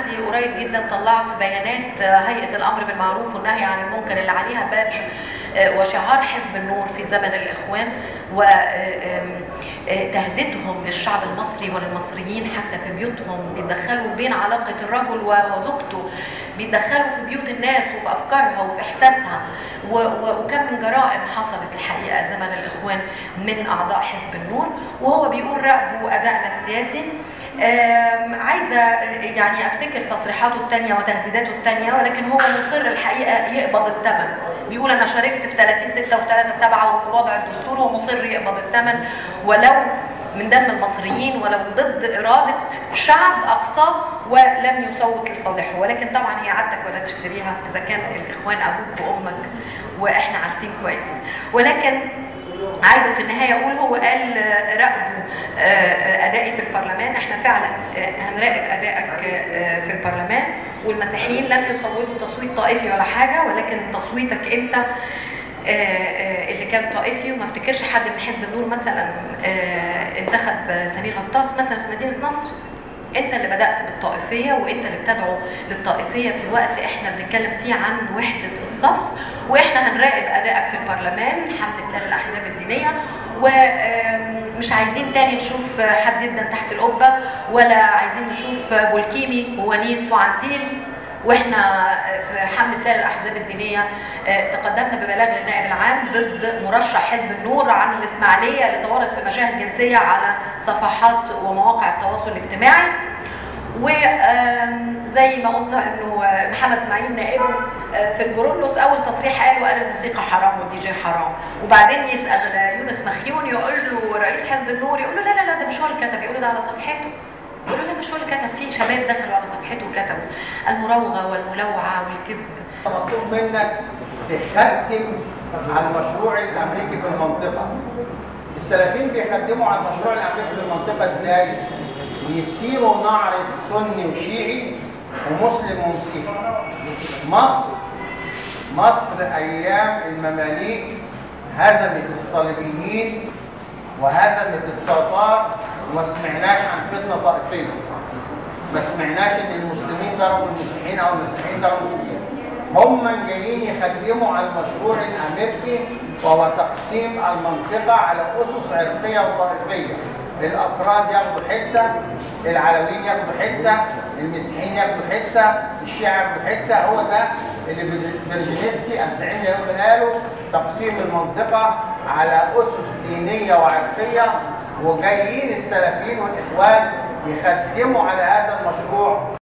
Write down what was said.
عندي قريب جدا طلعت بيانات هيئه الامر بالمعروف والنهي عن المنكر اللي عليها بادج وشعار حزب النور في زمن الاخوان وتهديدهم للشعب المصري وللمصريين حتى في بيوتهم بيتدخلوا بين علاقه الرجل وزوجته بيتدخلوا في بيوت الناس وفي افكارها وفي احساسها وكم من جرائم حصلت الحقيقه زمن الاخوان من اعضاء حزب النور وهو بيقول راقبوا ادائنا السياسي عايزه يعني افتكر تصريحاته الثانيه وتهديداته الثانيه ولكن هو مصر الحقيقه يقبض الثمن بيقول انا شاركت في 30 6 و3 7 وفي وضع الدستور ومصر يقبض الثمن ولو من دم المصريين ولو ضد إرادة شعب أقصى ولم يصوت لصالحه ولكن طبعا هي عادتك ولا تشتريها إذا كان الإخوان أبوك وأمك وإحنا عارفين كويس ولكن عايزه في النهايه اقول هو قال راقبوا ادائي في البرلمان احنا فعلا هنراقب ادائك في البرلمان والمسيحيين لم يصوتوا تصويت طائفي ولا حاجه ولكن تصويتك انت اللي كان طائفي وما افتكرش حد من حزب النور مثلا انتخب سمير غطاس مثلا في مدينه نصر انت اللي بدات بالطائفيه وانت اللي بتدعو للطائفيه في وقت احنا بنتكلم فيه عن وحده الصف واحنا هنراقب ادائك في البرلمان حمله تلال الاحزاب الدينيه ومش عايزين تاني نشوف حد يدن تحت القبه ولا عايزين نشوف بولكيمي وونيس وعنتيل واحنا في حمله تلال الاحزاب الدينيه تقدمنا ببلاغ للنائب العام ضد مرشح حزب النور عن الاسماعيليه اللي تورط في مشاهد جنسيه على صفحات ومواقع التواصل الاجتماعي وزي ما قلنا انه محمد اسماعيل نائبه في البرولوس اول تصريح قاله قال الموسيقى حرام والدي جي حرام وبعدين يسال يونس مخيون يقول له رئيس حزب النور يقول له لا لا لا ده مش هو اللي كتب يقول له ده على صفحته يقول له لا مش هو اللي كتب في شباب دخلوا على صفحته وكتبوا المراوغه والملوعه والكذب مطلوب منك تختم على المشروع الامريكي في المنطقه السلفيين بيخدموا على المشروع الامريكي في المنطقه ازاي؟ يسيروا نعرض سني وشيعي ومسلم ومسيحي مصر مصر ايام المماليك هزمت الصليبيين وهزمت التتار وما سمعناش عن فتنه طائفيه ما سمعناش ان المسلمين ضربوا المسيحيين او المسيحيين ضربوا المسلمين هم جايين يخدموا على المشروع الامريكي وهو تقسيم المنطقه على اسس عرقيه وطائفيه الاكراد ياخدوا حته العلويين ياخدوا حته المسيحيين ياخدوا حته الشيعة ياخدوا حته هو ده اللي برجينسكي الزعيم اليهودي قاله تقسيم المنطقه على اسس دينيه وعرقيه وجايين السلفيين والاخوان يخدموا على هذا المشروع